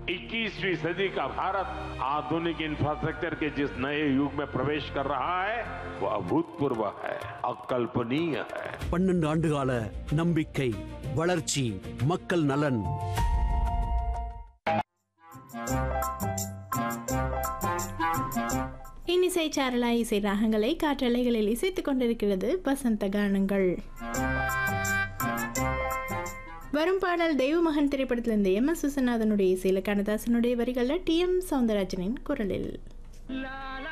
21वीं सदी का भारत आधुनिक इंफ्रास्ट्रक्चर के जिस नए युग में प्रवेश कर रहा है वो अभूतपूर्व है अकल्पनीय है பன்னெண்டு ஆண்டுகால நம்பிக்கை வளர்ச்சி மக்கள் நலன் இன்னிசை சாரலா இசை ராகங்களை காற்றலைகளில் இசைத்துக் கொண்டிருக்கிறது வசந்த கானங்கள் வரும் பாடல் தெய்வமகன் திரைப்படத்திலிருந்து எம் எஸ் விஸ்வநாதனுடைய இசையில் கண்ணதாசனுடைய வரிகளில் டி எம் சவுந்தரராஜனின் குரலில்